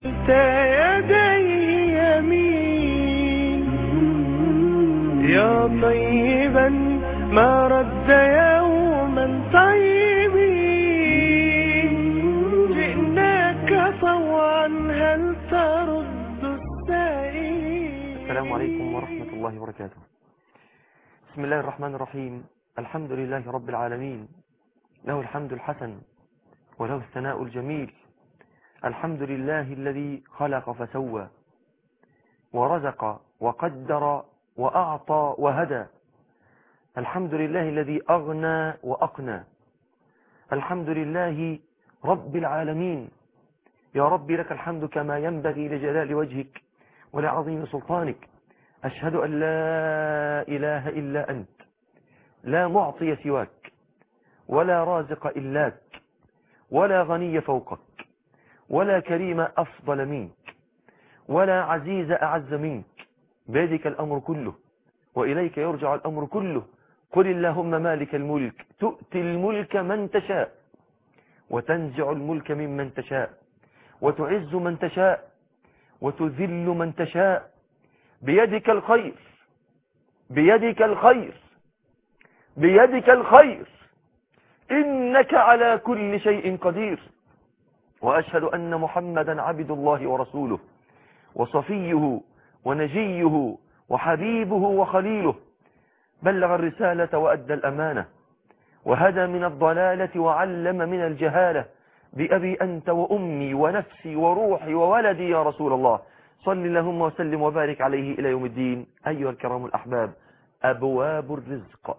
يديه يمين يا طيبا ما رد يوما طيبين جئناك طوعا هل ترد السائلين السلام عليكم ورحمة الله وبركاته بسم الله الرحمن الرحيم الحمد لله رب العالمين له الحمد الحسن وله الثناء الجميل الحمد لله الذي خلق فسوى ورزق وقدر وأعطى وهدى الحمد لله الذي أغنى وأقنى الحمد لله رب العالمين يا رب لك الحمد كما ينبغي لجلال وجهك ولعظيم سلطانك أشهد أن لا إله إلا أنت لا معطي سواك ولا رازق إلاك ولا غني فوقك ولا كريم أفضل منك ولا عزيز أعز منك بيدك الأمر كله وإليك يرجع الأمر كله قل اللهم مالك الملك تؤتي الملك من تشاء وتنزع الملك ممن تشاء وتعز من تشاء وتذل من تشاء بيدك الخير بيدك الخير بيدك الخير إنك على كل شيء قدير وأشهد أن محمدا عبد الله ورسوله وصفيه ونجيه وحبيبه وخليله بلغ الرسالة وأدى الأمانة وهدى من الضلالة وعلم من الجهالة بأبي أنت وأمي ونفسي وروحي وولدي يا رسول الله صل اللهم وسلم وبارك عليه إلى يوم الدين أيها الكرام الأحباب أبواب الرزق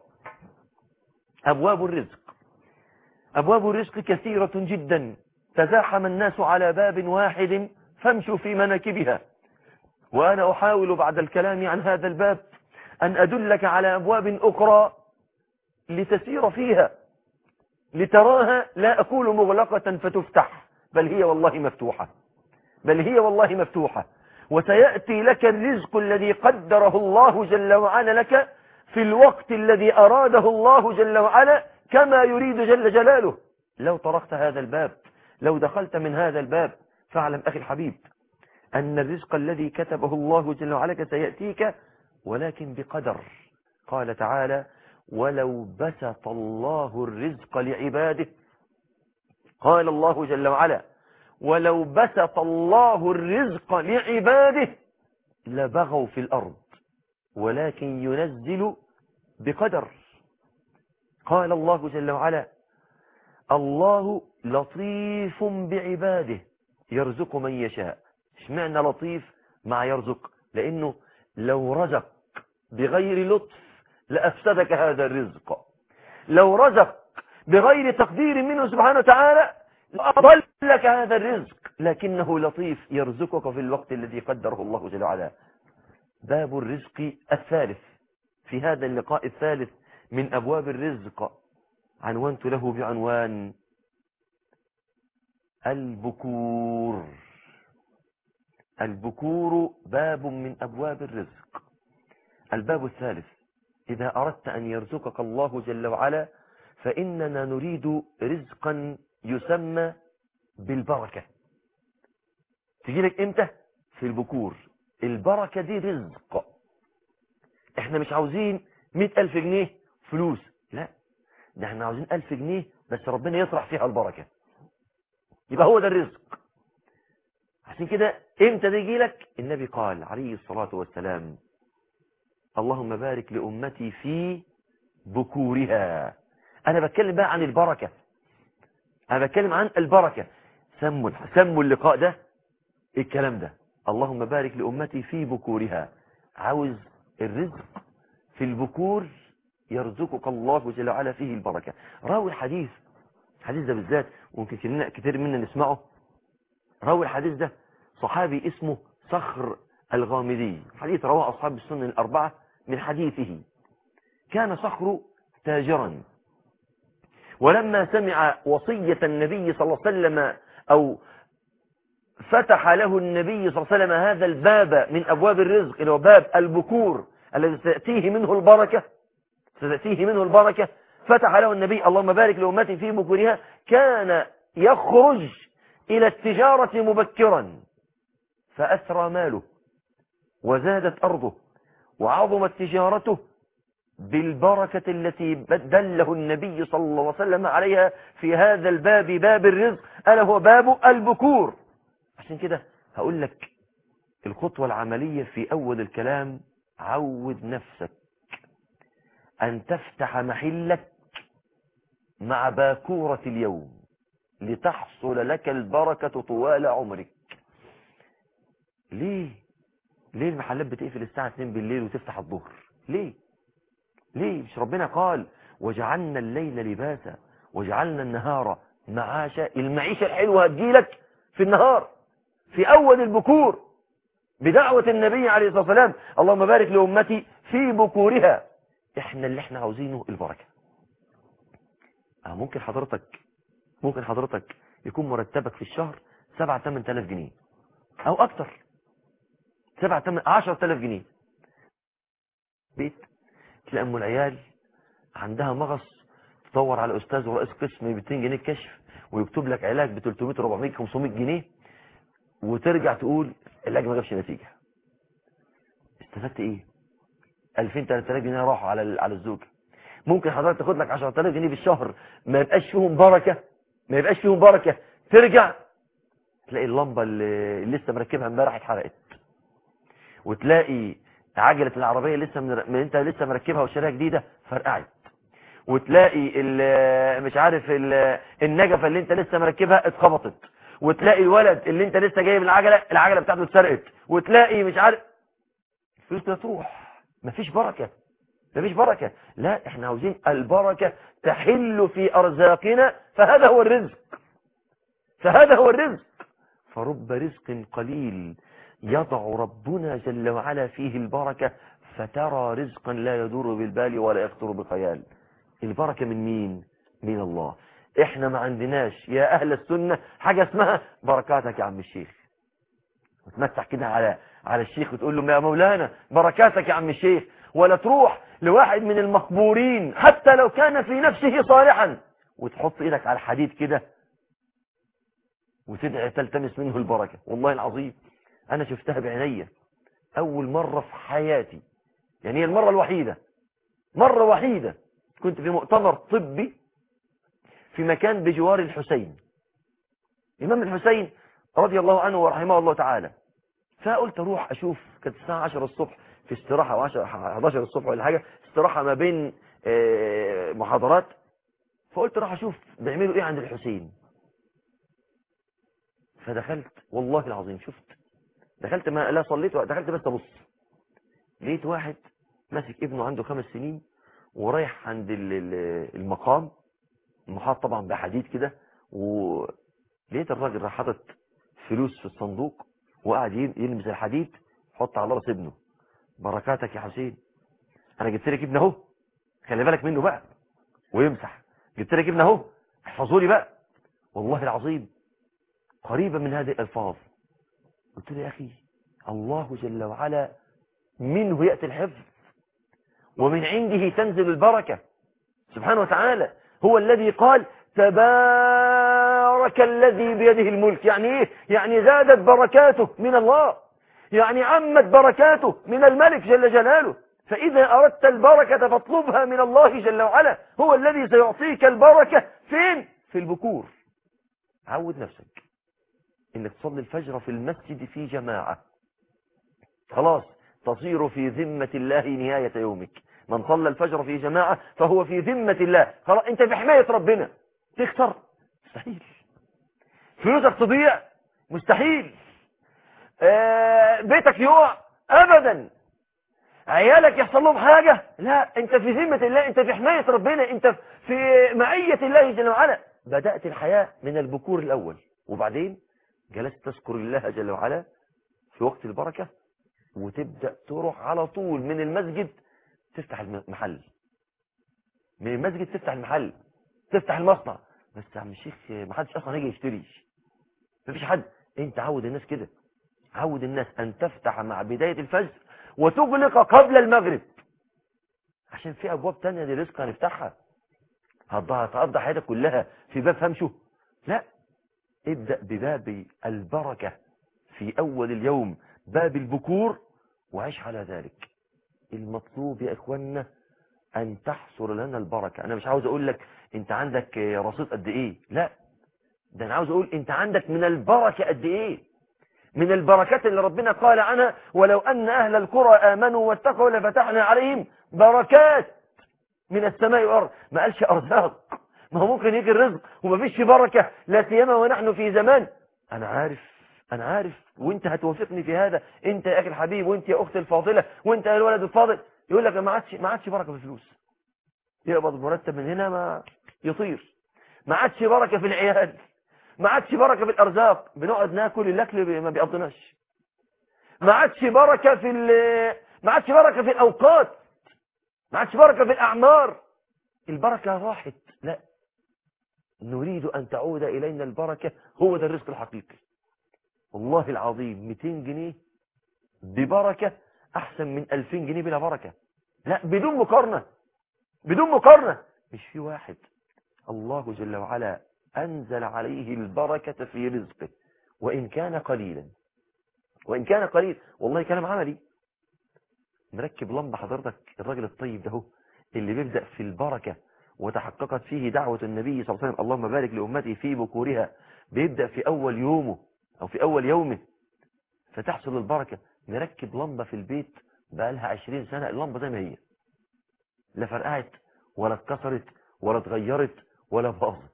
أبواب الرزق أبواب الرزق كثيرة جدا تزاحم الناس على باب واحد فامشوا في مناكبها وأنا أحاول بعد الكلام عن هذا الباب أن أدلك على أبواب أخرى لتسير فيها لتراها لا أقول مغلقة فتفتح بل هي والله مفتوحة بل هي والله مفتوحة وسيأتي لك الرزق الذي قدره الله جل وعلا لك في الوقت الذي أراده الله جل وعلا كما يريد جل جلاله لو طرقت هذا الباب لو دخلت من هذا الباب فاعلم أخي الحبيب أن الرزق الذي كتبه الله جل وعلا سيأتيك ولكن بقدر قال تعالى ولو بسط الله الرزق لعباده قال الله جل وعلا ولو بسط الله الرزق لعباده لبغوا في الأرض ولكن ينزل بقدر قال الله جل وعلا الله لطيف بعباده يرزق من يشاء اشمعنى لطيف مع يرزق لأنه لو رزق بغير لطف لأفسدك هذا الرزق لو رزق بغير تقدير منه سبحانه وتعالى لأضلك هذا الرزق لكنه لطيف يرزقك في الوقت الذي قدره الله جل وعلا باب الرزق الثالث في هذا اللقاء الثالث من أبواب الرزق عنوانت له بعنوان البكور البكور باب من أبواب الرزق الباب الثالث إذا أردت أن يرزقك الله جل وعلا فإننا نريد رزقا يسمى بالبركة تجي لك إمتى في البكور البركة دي رزق احنا مش عاوزين مئة ألف جنيه فلوس لا ده احنا عاوزين ألف جنيه بس ربنا يطرح فيها البركة يبقى هو ده الرزق عشان كده امتى ده يجي لك النبي قال عليه الصلاة والسلام اللهم بارك لأمتي في بكورها أنا بتكلم بقى عن البركة أنا بتكلم عن البركة سموا سموا اللقاء ده الكلام ده اللهم بارك لأمتي في بكورها عاوز الرزق في البكور يرزقك الله جل وعلا فيه البركة راوي الحديث الحديث ده بالذات ممكن كتير كتير منا نسمعه راوي الحديث ده صحابي اسمه صخر الغامدي حديث رواه أصحاب السنن الأربعة من حديثه كان صخر تاجرا ولما سمع وصية النبي صلى الله عليه وسلم أو فتح له النبي صلى الله عليه وسلم هذا الباب من أبواب الرزق اللي هو باب البكور الذي ستأتيه منه البركة ستأتيه منه البركة فتح له النبي اللهم بارك لأمتي في بكورها كان يخرج إلى التجارة مبكرا فأسرى ماله وزادت أرضه وعظمت تجارته بالبركة التي دله النبي صلى الله عليه وسلم عليها في هذا الباب باب الرزق ألا هو باب البكور عشان كده هقول لك الخطوة العملية في أول الكلام عود نفسك أن تفتح محلك مع باكورة اليوم لتحصل لك البركة طوال عمرك ليه ليه المحلات بتقفل الساعة 2 بالليل وتفتح الظهر ليه ليه مش ربنا قال وجعلنا الليل لباسا وجعلنا النهار معاشا المعيشة الحلوة هتجيلك في النهار في أول البكور بدعوة النبي عليه الصلاة والسلام اللهم بارك لأمتي في بكورها احنا اللي احنا عاوزينه البركة اه ممكن حضرتك ممكن حضرتك يكون مرتبك في الشهر 7 8000 جنيه او اكتر 7 8 10000 جنيه بيت تلاقي ام العيال عندها مغص تدور على استاذ ورئيس قسم ب 200 جنيه كشف ويكتب لك علاج ب 300 400 500 جنيه وترجع تقول العلاج ما جابش نتيجه استفدت ايه 2000 3000 جنيه راحوا على على الزوجه ممكن حضرتك تاخد لك 10000 جنيه في الشهر ما يبقاش فيهم بركه ما يبقاش فيهم بركه ترجع تلاقي اللمبه اللي لسه مركبها امبارح اتحرقت وتلاقي عجله العربيه لسه من... انت لسه مركبها وشاريها جديده فرقعت وتلاقي ال... مش عارف ال... النجفه اللي انت لسه مركبها اتخبطت وتلاقي الولد اللي انت لسه جايب العجله العجله بتاعته اتسرقت وتلاقي مش عارف الفلوس تروح مفيش بركه مفيش بركة لا احنا عاوزين البركة تحل في أرزاقنا فهذا هو الرزق فهذا هو الرزق فرب رزق قليل يضع ربنا جل وعلا فيه البركة فترى رزقا لا يدور بالبال ولا يخطر بخيال البركة من مين من الله احنا ما عندناش يا اهل السنة حاجة اسمها بركاتك يا عم الشيخ وتمسح كده على على الشيخ وتقول له يا مولانا بركاتك يا عم الشيخ ولا تروح لواحد من المقبورين حتى لو كان في نفسه صالحا وتحط ايدك على الحديد كده وتدعي تلتمس منه البركة والله العظيم انا شفتها بعينيا اول مرة في حياتي يعني هي المرة الوحيدة مرة وحيدة كنت في مؤتمر طبي في مكان بجوار الحسين امام الحسين رضي الله عنه ورحمه الله تعالى فقلت اروح اشوف كانت الساعة 10 الصبح في استراحة 10 11 الصبح ولا حاجة استراحة ما بين محاضرات فقلت راح اشوف بيعملوا ايه عند الحسين فدخلت والله العظيم شفت دخلت ما لا صليت دخلت بس ابص لقيت واحد ماسك ابنه عنده خمس سنين ورايح عند المقام المحاط طبعا بحديد كده ولقيت الراجل راح حاطط فلوس في الصندوق وقاعد يلمس الحديد حط على راس ابنه بركاتك يا حسين انا جبت لك ابن اهو خلي بالك منه بقى ويمسح جبت لك ابن اهو احفظوا لي بقى والله العظيم قريبا من هذه الالفاظ قلت له يا اخي الله جل وعلا منه ياتي الحفظ ومن عنده تنزل البركه سبحانه وتعالى هو الذي قال تبارك الذي بيده الملك يعني ايه يعني زادت بركاته من الله يعني عمت بركاته من الملك جل جلاله فإذا أردت البركة فاطلبها من الله جل وعلا هو الذي سيعطيك البركة فين؟ في البكور عود نفسك انك تصلي الفجر في المسجد في جماعة خلاص تصير في ذمة الله نهاية يومك من صلى الفجر في جماعة فهو في ذمة الله خلاص انت في حماية ربنا تخسر مستحيل فلوسك تضيع مستحيل آه بيتك يقع ابدا عيالك يحصل لهم حاجة لا انت في ذمة الله انت في حماية ربنا انت في معية الله جل وعلا بدأت الحياة من البكور الاول وبعدين جلست تذكر الله جل وعلا في وقت البركة وتبدأ تروح على طول من المسجد تفتح المحل من المسجد تفتح المحل تفتح المصنع بس يا عم الشيخ ما حدش اصلا يجي يشتري مفيش حد انت عود الناس كده عود الناس ان تفتح مع بداية الفجر وتغلق قبل المغرب عشان في ابواب تانية لرزق هنفتحها هتقضي حياتك كلها في باب فمشه لا ابدأ بباب البركة في أول اليوم باب البكور وعيش على ذلك المطلوب يا إخواننا أن تحصل لنا البركة أنا مش عاوز أقول لك أنت عندك رصيد قد إيه لا ده أنا عاوز أقول أنت عندك من البركة قد إيه من البركات اللي ربنا قال عنها ولو أن أهل القرى آمنوا واتقوا لفتحنا عليهم بركات من السماء والأرض ما قالش أرزاق ما هو ممكن يجي الرزق وما فيش بركة لا سيما ونحن في زمان أنا عارف أنا عارف وأنت هتوافقني في هذا أنت يا أخي الحبيب وأنت يا أختي الفاضلة وأنت يا الولد الفاضل يقول لك ما عادش ما عادش بركة في الفلوس يقبض مرتب من هنا ما يطير ما عادش بركة في العيال ما عادش بركة في الأرزاق بنقعد ناكل الأكل ما بيقضناش ما عادش بركة في ما عادش بركة في الأوقات ما عادش بركة في الأعمار البركة راحت لا نريد أن تعود إلينا البركة هو ده الرزق الحقيقي والله العظيم 200 جنيه ببركة أحسن من 2000 جنيه بلا بركة لا بدون مقارنة بدون مقارنة مش في واحد الله جل وعلا أنزل عليه البركة في رزقه وإن كان قليلا وإن كان قليل والله كلام عملي مركب لمبة حضرتك الراجل الطيب ده هو اللي بيبدأ في البركة وتحققت فيه دعوة النبي صلى الله عليه وسلم اللهم بارك لأمتي في بكورها بيبدأ في أول يومه أو في أول يومه فتحصل البركة نركب لمبة في البيت بقالها عشرين سنة اللمبة زي ما هي لا فرقعت ولا اتكسرت ولا اتغيرت ولا باظت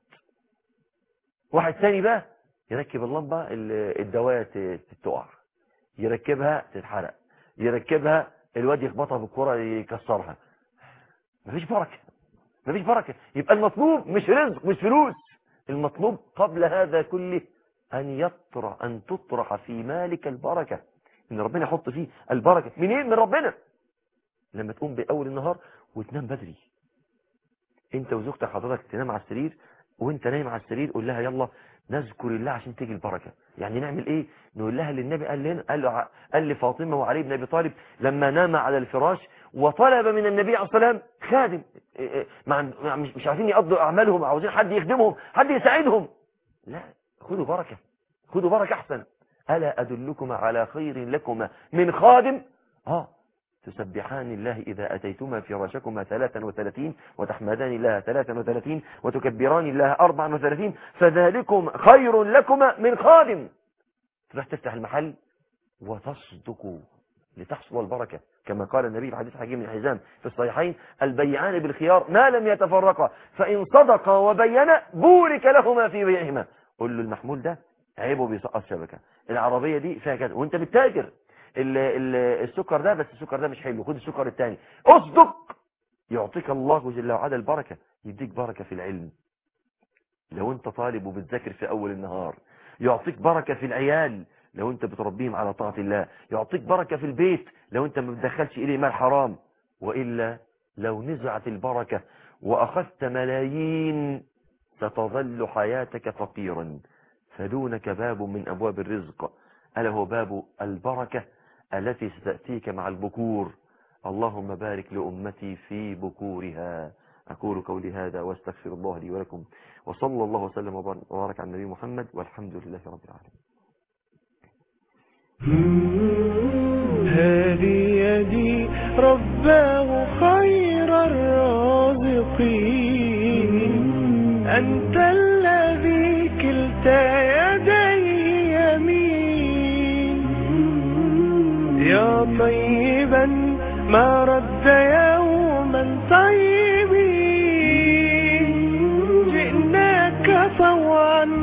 واحد ثاني بقى يركب اللمبة الدواية تقع يركبها تتحرق يركبها الواد يخبطها بالكرة يكسرها مفيش بركة مفيش بركة يبقى المطلوب مش رزق مش فلوس المطلوب قبل هذا كله أن يطرح أن تطرح في مالك البركة إن ربنا يحط فيه البركة منين من ربنا لما تقوم بأول النهار وتنام بدري انت وزوجتك حضرتك تنام على السرير وانت نايم على السرير قول لها يلا نذكر الله عشان تيجي البركة يعني نعمل ايه نقول لها اللي النبي قال لنا قال, له قال لفاطمة وعلي بن ابي طالب لما نام على الفراش وطلب من النبي عليه الصلاة والسلام خادم مع مش مش عارفين يقضوا اعمالهم عاوزين حد يخدمهم حد يساعدهم لا خدوا بركة خدوا بركة احسن الا ادلكما على خير لكما من خادم اه تسبحان الله إذا أتيتما فراشكما 33 وتحمدان الله 33 وتكبران الله 34 فذلكم خير لكما من خادم تروح تفتح المحل وتصدقوا لتحصل البركة كما قال النبي في حديث حكيم بن حزام في الصحيحين البيعان بالخيار ما لم يتفرقا فإن صدقا وبينا بورك لهما في بيعهما قل له المحمول ده عيبه بيسقط شبكة العربية دي فيها كذا وانت بتتاجر ال ال السكر ده بس السكر ده مش حلو خد السكر الثاني اصدق يعطيك الله جل وعلا البركة يديك بركة في العلم لو انت طالب وبتذاكر في اول النهار يعطيك بركة في العيال لو انت بتربيهم على طاعة الله يعطيك بركة في البيت لو انت ما بتدخلش اليه مال حرام وإلا لو نزعت البركة واخذت ملايين ستظل حياتك فقيرا فدونك باب من ابواب الرزق ألا هو باب البركة التي ستأتيك مع البكور اللهم بارك لأمتي في بكورها أقول قولي هذا واستغفر الله لي ولكم وصلى الله وسلم وبارك على النبي محمد والحمد لله رب العالمين هذه يدي رباه خير الرازقين أنت الذي كلتا يديه يمين يا طيبا ما رد يوما طيبين جئناك طوعا